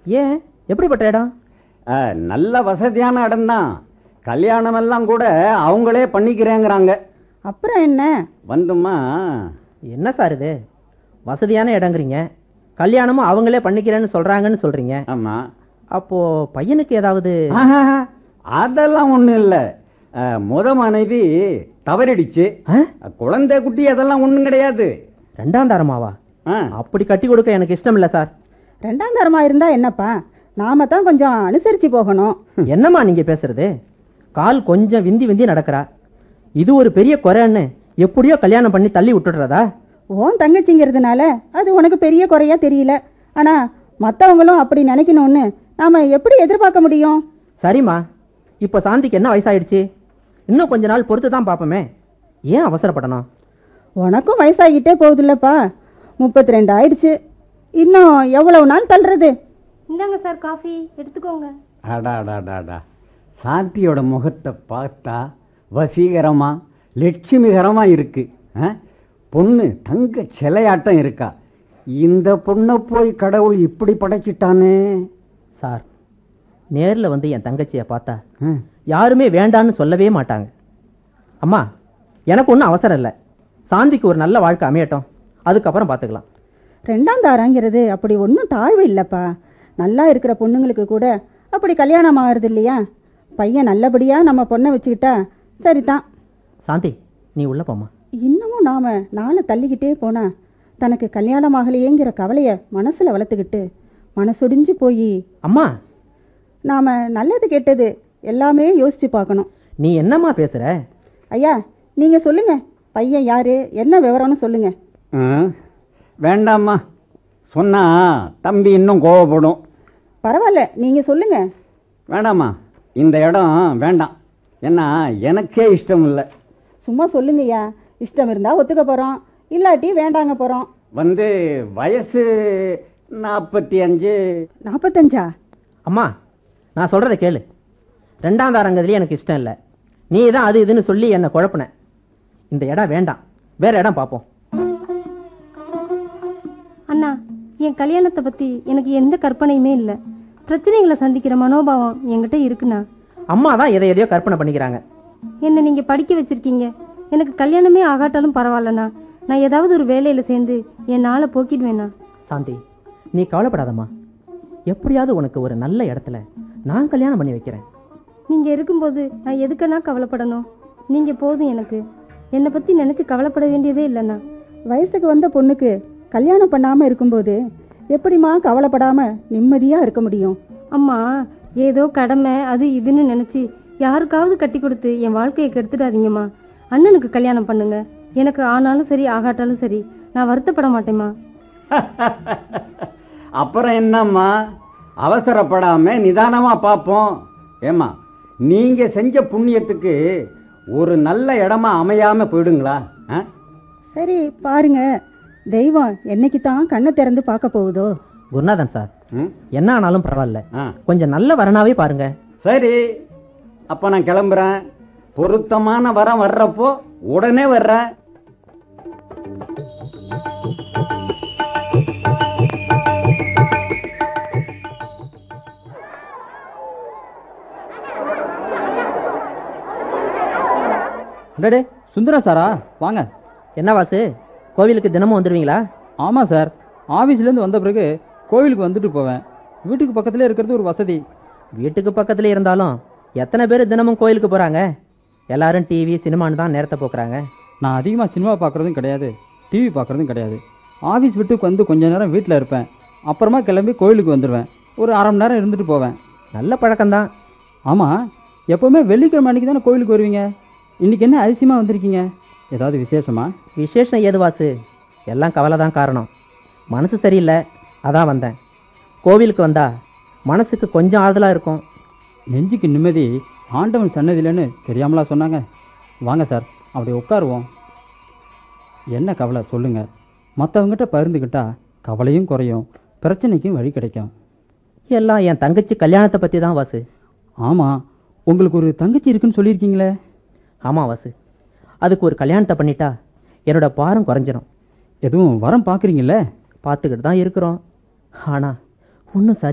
ஏன் எப்படிப்பட்ட இடம் ஆ, நல்ல வசதியான இடம்தான் கல்யாணம் எல்லாம் கூட அவங்களே பண்ணிக்கிறேங்கிறாங்க அப்புறம் என்ன வந்துமா என்ன சார் இது வசதியான இடங்கிறீங்க கல்யாணமும் அவங்களே பண்ணிக்கிறேன்னு சொல்றாங்கன்னு சொல்றீங்க ஆமா அப்போ பையனுக்கு ஏதாவது ஆஹா, அதெல்லாம் ஒண்ணும் இல்லை முத மனைவி தவறிடுச்சு ஆ? குழந்தை குட்டி அதெல்லாம் ஒண்ணும் கிடையாது ரெண்டாம் தரமாவா ஆ, அப்படி கட்டி கொடுக்க எனக்கு இஷ்டம் இல்லை சார் ரெண்டாம் தரமா இருந்தா என்னப்பா நாம தான் கொஞ்சம் அனுசரிச்சு போகணும் என்னம்மா நீங்க பேசுறது கால் கொஞ்சம் விந்தி விந்தி நடக்கிறா இது ஒரு பெரிய குறைன்னு எப்படியோ கல்யாணம் பண்ணி தள்ளி விட்டுடுறதா ஓன் தங்கச்சிங்கிறதுனால அது உனக்கு பெரிய குறையா தெரியல ஆனா மத்தவங்களும் அப்படி நினைக்கணும்னு நாம எப்படி எதிர்பார்க்க முடியும் சரிம்மா இப்போ சாந்திக்கு என்ன வயசாயிடுச்சு இன்னும் கொஞ்ச நாள் பொறுத்து தான் பார்ப்போமே ஏன் அவசரப்படணும் உனக்கும் வயசாகிட்டே போகுதுல்லப்பா முப்பத்தி ரெண்டு ஆயிடுச்சு இன்னும் எவ்வளவு நாள் தள்ளுறது இந்தாங்க சார் காஃபி எடுத்துக்கோங்க அடாடாடாடா சாந்தியோட முகத்தை பார்த்தா வசீகரமா லட்சுமிகரமா இருக்கு ஆ? பொண்ணு தங்க சிலையாட்டம் இருக்கா இந்த பொண்ணை போய் கடவுள் இப்படி படைச்சிட்டானே சார் நேரில் வந்து என் தங்கச்சியை பார்த்தா ஆ. யாருமே வேண்டான்னு சொல்லவே மாட்டாங்க அம்மா எனக்கு ஒன்றும் அவசரம் இல்லை சாந்திக்கு ஒரு நல்ல வாழ்க்கை அமையட்டும் அதுக்கப்புறம் பார்த்துக்கலாம் ரெண்டாம் தாரங்கிறது அப்படி ஒன்றும் தாழ்வு இல்லைப்பா நல்லா இருக்கிற பொண்ணுங்களுக்கு கூட அப்படி கல்யாணம் ஆகிறது இல்லையா பையன் நல்லபடியா நம்ம பொண்ணை வச்சுக்கிட்டா சரிதான் சாந்தி நீ உள்ள போம்மா இன்னமும் நாம நாளை தள்ளிக்கிட்டே போனா தனக்கு கல்யாணம் ஆகலையேங்கிற கவலைய மனசுல வளர்த்துக்கிட்டு மனசொடிஞ்சு போய் அம்மா நாம நல்லது கெட்டது எல்லாமே யோசிச்சு பார்க்கணும் நீ என்னம்மா பேசுற ஐயா நீங்க சொல்லுங்க பையன் யாரு என்ன விவரம்னு சொல்லுங்க ஆ? வேண்டாம்மா சொன்னா தம்பி இன்னும் கோவப்படும் பரவாயில்ல நீங்க சொல்லுங்க வேண்டாம்மா இந்த இடம் வேண்டாம் ஏன்னா எனக்கே இஷ்டம் இல்லை சும்மா சொல்லுங்கய்யா இஷ்டம் இருந்தா ஒத்துக்க போறோம் இல்லாட்டி வேண்டாங்க போறோம் வந்து வயசு நாற்பத்தி அஞ்சு நாற்பத்தஞ்சா அம்மா நான் சொல்கிறத கேளு ரெண்டாம் தாரங்கதுலேயே எனக்கு இஷ்டம் இல்லை நீ தான் அது இதுன்னு சொல்லி என்னை குழப்பின இந்த இடம் வேண்டாம் வேற இடம் பார்ப்போம் அண்ணா என் கல்யாணத்தை பற்றி எனக்கு எந்த கற்பனையுமே இல்லை பிரச்சனைகளை சந்திக்கிற மனோபாவம் என்கிட்ட இருக்குண்ணா அம்மா தான் எதை எதையோ கற்பனை பண்ணிக்கிறாங்க என்னை நீங்கள் படிக்க வச்சிருக்கீங்க எனக்கு கல்யாணமே ஆகாட்டாலும் பரவாயில்லண்ணா நான் ஏதாவது ஒரு வேலையில் சேர்ந்து என் நாளை போக்கிடுவேண்ணா சாந்தி நீ கவலைப்படாதம்மா எப்படியாவது உனக்கு ஒரு நல்ல இடத்துல நான் கல்யாணம் பண்ணி வைக்கிறேன் நீங்கள் இருக்கும்போது நான் எதுக்குண்ணா கவலைப்படணும் நீங்கள் போதும் எனக்கு என்னை பற்றி நினச்சி கவலைப்பட வேண்டியதே இல்லைண்ணா வயசுக்கு வந்த பொண்ணுக்கு கல்யாணம் பண்ணாம இருக்கும்போது எப்படிம்மா கவலைப்படாம நிம்மதியா இருக்க முடியும் அம்மா ஏதோ கடமை அது இதுன்னு நினச்சி யாருக்காவது கட்டி கொடுத்து என் வாழ்க்கையை கெடுத்துடாதீங்கம்மா அண்ணனுக்கு கல்யாணம் பண்ணுங்க எனக்கு ஆனாலும் சரி ஆகாட்டாலும் சரி நான் வருத்தப்பட மாட்டேம்மா அப்புறம் என்னம்மா அவசரப்படாம நிதானமா பார்ப்போம் ஏம்மா நீங்க செஞ்ச புண்ணியத்துக்கு ஒரு நல்ல இடமா அமையாம போயிடுங்களா ஆ? சரி பாருங்க தெய்வம் என்னைக்கு தான் கண்ணை திறந்து பார்க்க போகுதோ குருநாதன் சார் ம்? என்ன ஆனாலும் பரவாயில்ல ஆ கொஞ்சம் நல்ல வரனாவே பாருங்க சரி அப்போ நான் கிளம்புறேன் பொருத்தமான வரம் வர்றப்போ உடனே வர்றேன் அடடே சுந்தரம் சாரா வாங்க என்ன வாசு கோவிலுக்கு தினமும் வந்துடுவீங்களா ஆமாம் சார் ஆஃபீஸ்லேருந்து வந்த பிறகு கோவிலுக்கு வந்துட்டு போவேன் வீட்டுக்கு பக்கத்தில் இருக்கிறது ஒரு வசதி வீட்டுக்கு பக்கத்துல இருந்தாலும் எத்தனை பேர் தினமும் கோயிலுக்கு போறாங்க எல்லாரும் டிவி சினிமான்னு தான் நேரத்தை போக்குறாங்க நான் அதிகமாக சினிமா பார்க்குறதும் கிடையாது டிவி பார்க்குறதும் கிடையாது ஆஃபீஸ் விட்டுக்கு வந்து கொஞ்ச நேரம் வீட்டில் இருப்பேன் அப்புறமா கிளம்பி கோவிலுக்கு வந்துடுவேன் ஒரு அரை மணி நேரம் இருந்துட்டு போவேன் நல்ல பழக்கம்தான் ஆமாம் எப்போவுமே வெள்ளிக்கிழமை அன்றைக்கி தானே கோவிலுக்கு வருவீங்க இன்றைக்கி என்ன அதிசயமாக வந்திருக்கீங்க ஏதாவது விசேஷமா விசேஷம் ஏது வாசு எல்லாம் கவலை தான் காரணம் மனசு சரியில்லை அதான் வந்தேன் கோவிலுக்கு வந்தா மனசுக்கு கொஞ்சம் ஆறுதலாக இருக்கும் நெஞ்சுக்கு நிம்மதி ஆண்டவன் சன்னதியிலன்னு தெரியாமலா சொன்னாங்க வாங்க சார் அப்படி உட்காருவோம் என்ன கவலை சொல்லுங்க மற்றவங்ககிட்ட பகிர்ந்துக்கிட்டா கவலையும் குறையும் பிரச்சனைக்கும் வழி கிடைக்கும் எல்லாம் என் தங்கச்சி கல்யாணத்தை பற்றி தான் வாசு ஆமாம் உங்களுக்கு ஒரு தங்கச்சி இருக்குன்னு சொல்லியிருக்கீங்களே ஆமாம் வாசு அதுக்கு ஒரு கல்யாணத்தை பண்ணிட்டா என்னோட பாரம் குறைஞ்சிரும் எதுவும் வரம் பார்க்குறீங்களே பார்த்துக்கிட்டு தான் இருக்கிறோம் ஆனால் ஒன்றும் சரி